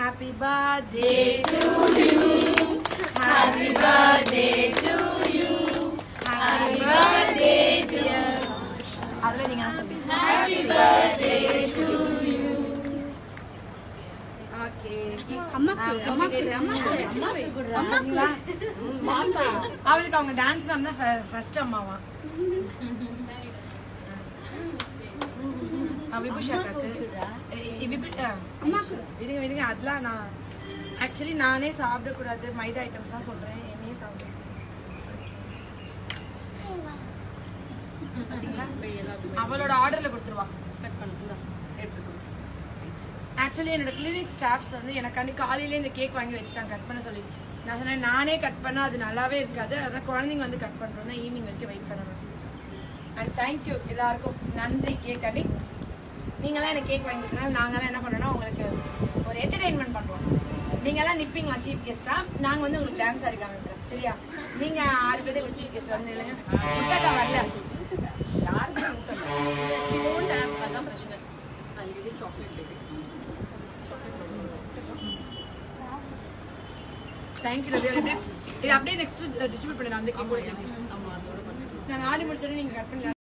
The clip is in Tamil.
Happy birthday to you happy birthday to you happy birthday dear அதுல நீங்க என்ன சொல்றீங்க happy birthday to you okay அம்மா கொடு, அம்மா கொடு, அம்மா கொடு, அம்மா கொடு. அம்மா கொடு. அவளுக்கு அவங்க டான்ஸ் மேம் தான் ஃபர்ஸ்ட் அம்மாவா ஆ, விபுஷாக்காக்கு எ- எ- விபு ஆ, அம்மா கொடு. விடுங்க விடுங்க அதெல்லாம் நான் ஆக்சுவலி நானே சாப்பிடக்கூடாது மைதா ஐட்டம்ஸ்லாம் சொல்றேன் என்னையே சாப்பிடுறேன் அவளோட ஆர்டர்ல கொடுத்துருவா ஆக்சுவலி என்னோட கிளினிக் ஸ்டாஃப்ஸ் வந்து எனக்காண்டி காலையில இந்த கேக் வாங்கி வச்சுட்டாங்க கட் பண்ண சொல்லி நான் சொன்னேன் நானே கட் பண்ணா அது நல்லாவே இருக்காது அதான் குழந்தைங்க வந்து கட் பண்றோம் தான் ஈவினிங் வரைக்கும் வெயிட் பண்ணணும் அண்ட் தேங்க்யூ எல்லாருக்கும் நன்றி கேக் அடி நீங்களாம் எனக்கு கேக் வாங்கி கொடுத்தனால நாங்களாம் என்ன பண்ணோம்னா உங்களுக்கு ஒரு என்டர்டைன்மெண்ட் பண்றோம் நீங்களாம் நிப்பீங்களா சீஃப் கெஸ்டா நாங்க வந்து உங்களுக்கு டான்ஸ் ஆடி காமிக்கிறோம் சரியா நீங்க ஆறு பேருக்கு சீஃப் கெஸ்ட் வந்து இல்லைங்க முட்டக்கா வரல தேங்க்யூ ரவி அப்படியே இது அப்படியே நெக்ஸ்ட் டிஸ்ட்ரிபியூட் பண்ணிடலாம் அந்த கேக் நாங்க ஆடி முடிச்சோடனே நீங்க கட் பண்ணி